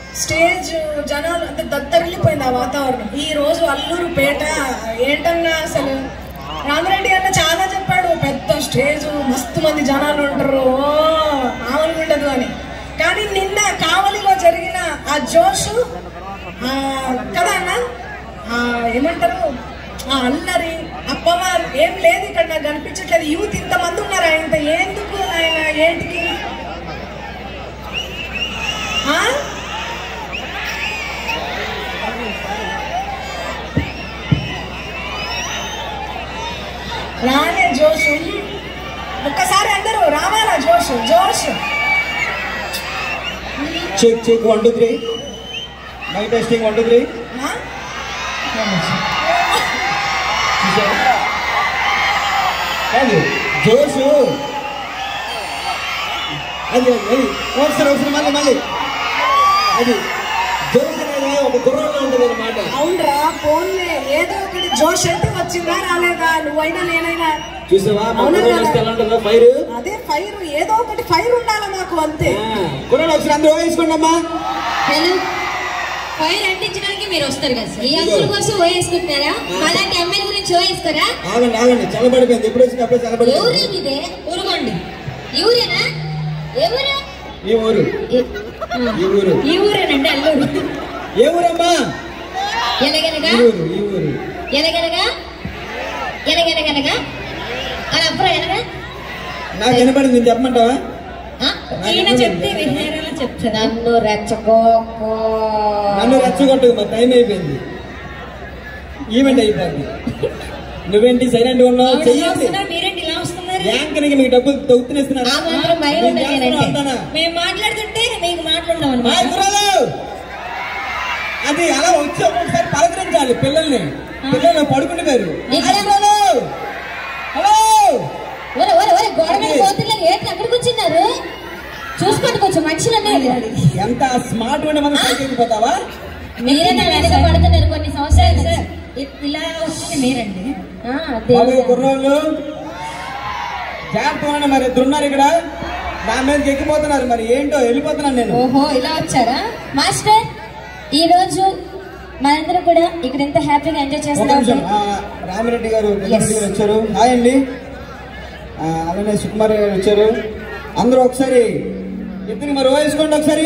Stage జనాలు అంటే దత్తరిల్లిపోయింది ఆ వాతావరణం ఈ రోజు అల్లూరు పేట ఏంటన్నా అసలు రామరెడ్డి అన్న చాలా చెప్పాడు పెద్ద స్టేజ్ మస్తు మంది జనాలు ఉంటారు ఓ మామూలుగా ఉండదు అని కానీ నిన్న కావలిలో జరిగిన ఆ జోషు ఆ, కదా అన్న ఆ, ఏమంటారు ఆ అల్లరి అప్పవారు ఏం లేదు ఇక్కడ నాకు కనిపించట్లేదు యూత్ ఇంతమంది ఉన్నారు ఆయన ఎందుకు ఆయన ఏంటికి ఆ? రాలే జోష్ ఒక్కసారి అందరూ రావాలా జోష్ జోష్ check check one two three mic testing one two three ఆ? కాదు జోషు అది అది ఒకసారి ఒకసారి మళ్ళీ మళ్ళీ అది జోష్ అనేది ఒక గుర్రంలో ఉంటుంది అనమాట అవునరా ఫోన్లే ఏదో ఒకటి జోష్ అయితే వచ్చిందా రాలేదా నువ్వైనా నేనైనా చూసావా మా అవునా గుర్రం కదా? వస్తే ఎలా ఉంటుందో ఫైర్ అదే ఫైర్ ఏదో ఒకటి ఫైర్ ఉండాలి మాకు అంతే గుర్రాలు ఒకసారి అందరూ వేసుకోండి అమ్మా హలో ఫైర్ అంటించడానికి మీరు వస్తారు కదా సార్ ఈ అంకుల్ కోసం ఓయేసుకుంటున్నారా అలాంటి ఎమ్మెల్యే గురించి ఓయేసుకోరా ఆగండి ఆగండి చల్లబడిపోయింది ఎప్పుడు వచ్చిన అప్పుడే చల్లబడిపోయింది ఎవరేమి ఇదే ఊరుకోండి ఎవరేనా ఎవరు ఈ ఊరు ఏ- ఆ, ఈ ఊరు ఈ ఊరేనండి అల్లూరు ఏ ఊరమ్మా ఎలగెలగా ఈ ఊరు ఈ ఊరు ఎలగెలగా ఎలగెలగనగా అలా అప్పుడు ఎలగా నాకు వినపడింది నేను చెప్పమంటావా ఆ? ఈయన చెప్తే వినేరేలా చెప్తారు నన్ను రెచ్చగోకో నన్ను రెచ్చగొట్టు మరి టైం అయిపోయింది ఈవెంట్ అయిపోయింది నువ్వేంటి సైలెంట్ ఉన్నావు ఆవిడ చెయ్యండి వస్తున్నారు, మీరేంటి ఇలా వస్తున్నారు యాంకర్కి మీకు డబ్బులు తొక్కుతున్నారు ఆ మాత్రం భయం ఉండదు నేనంటే. మేము మాట్లాడుతుంటే మీకు మాట్లాడడం అనమాట అది అలా వచ్చి ఒక్కొక్కసారి పలకరించాలి పిల్లల్ని పిల్లలు పడుకుంటున్నారు ఇక్కడ- హాయ్ గుర్రాలు! హలో ఒరే ఒరే ఒరే గోడ మీద పోతున్నారు ఏంటి అక్కడికి వచ్చిన్నారు చూసుకోండి కొంచెం మనుషులనే ఎంత స్మార్ట్ ఉండే మనం పైకెక్కిపోతావా మీరే నా వెనక పడుతున్నారు కొన్ని సంవత్సరాలు సార్ ఇలా వస్తుంది మీరండి ఆ, అదే. బాబు కుర్రోళ్ళు జాగ్రత్త ఉండండి మరి ఇద్దరు ఉన్నారు ఇక్కడ నా మీదకి ఎక్కిపోతున్నారు మరి ఏంటో వెళ్ళిపోతున్నాను నేను ఓహో ఇలా వచ్చారా మాస్టర్ ఈ రోజు మనందరం కూడా ఇక్కడ ఎంత హ్యాపీగా ఎంజాయ్ ఒక చేస్తున్నాం నిమిషం ఆ, రామిరెడ్డి గారు రెడ్డి గారు వచ్చారు హాయ్ అండి ఆ, అలానే సుకుమార్ గారు వచ్చారు అందరూ ఒకసారి ఇద్దరు మరి ఓ వేసుకోండి ఒకసారి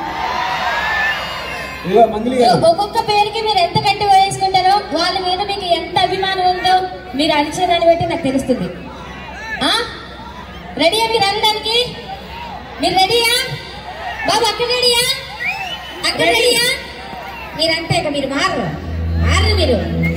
ఇదిగో మంగిలి గారు ఒక్కొక్క పేరుకి మీరు ఎంత కట్టి వేసుకుంటారో వాళ్ళ మీద మీకు ఎంత అభిమానం ఉందో మీరు అడిచేదాన్ని బట్టి నాకు తెలుస్తుంది ఆ రెడీయా మీరు అనడానికి మీరు రెడీయా బాబు అక్కడ రెడీయా అక్కడ రెడీయా మీరంటే ఇక మీరు మారరు మారరు మీరు